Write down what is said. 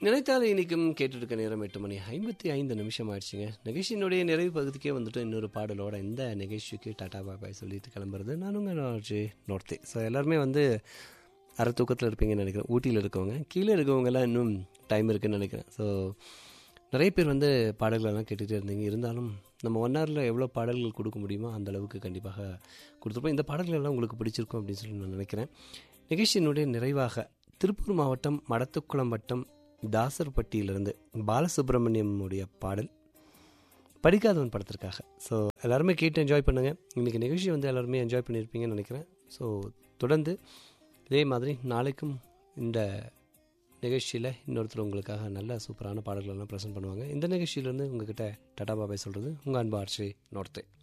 நினைத்தால் இனிக்கும் கேட்டுருக்க நேரம் எட்டு மணி ஐம்பத்தி ஐந்து நிமிஷம் ஆயிடுச்சுங்க நிகழ்ச்சியினுடைய நிறைவு பகுதிக்கே வந்துட்டு இன்னொரு பாடலோட இந்த நிகழ்ச்சிக்கு டாடா பாபாய் சொல்லிட்டு கிளம்புறது நான் உங்கள் நாஜி நோர்த்தே ஸோ எல்லாருமே வந்து அரை தூக்கத்தில் இருப்பீங்கன்னு நினைக்கிறேன் ஊட்டியில் இருக்கவங்க கீழே இருக்கவங்கெல்லாம் இன்னும் டைம் இருக்குன்னு நினைக்கிறேன் ஸோ நிறைய பேர் வந்து பாடல்களெல்லாம் கேட்டுகிட்டே இருந்தீங்க இருந்தாலும் நம்ம ஒன் ஹவரில் எவ்வளோ பாடல்கள் கொடுக்க முடியுமோ அந்த அளவுக்கு கண்டிப்பாக கொடுத்துருப்போம் இந்த பாடல்கள் எல்லாம் உங்களுக்கு பிடிச்சிருக்கும் அப்படின்னு சொல்லி நான் நினைக்கிறேன் நிகழ்ச்சியினுடைய நிறைவாக திருப்பூர் மாவட்டம் மடத்துக்குளம் வட்டம் தாசர்பட்டியிலிருந்து பாலசுப்ரமணியம் உடைய பாடல் படிக்காதவன் படத்திற்காக ஸோ எல்லாருமே கேட்டு என்ஜாய் பண்ணுங்கள் இன்றைக்கி நிகழ்ச்சி வந்து எல்லாருமே என்ஜாய் பண்ணியிருப்பீங்கன்னு நினைக்கிறேன் ஸோ தொடர்ந்து இதே மாதிரி நாளைக்கும் இந்த நிகழ்ச்சியில் இன்னொருத்தர் உங்களுக்காக நல்ல சூப்பரான பாடல்களெல்லாம் ப்ரெசென்ட் பண்ணுவாங்க இந்த நிகழ்ச்சியிலேருந்து உங்ககிட்ட டாடா பாபாய் சொல்கிறது உங்கள் அன்பு ஆர்ச்சி நோர்த்தே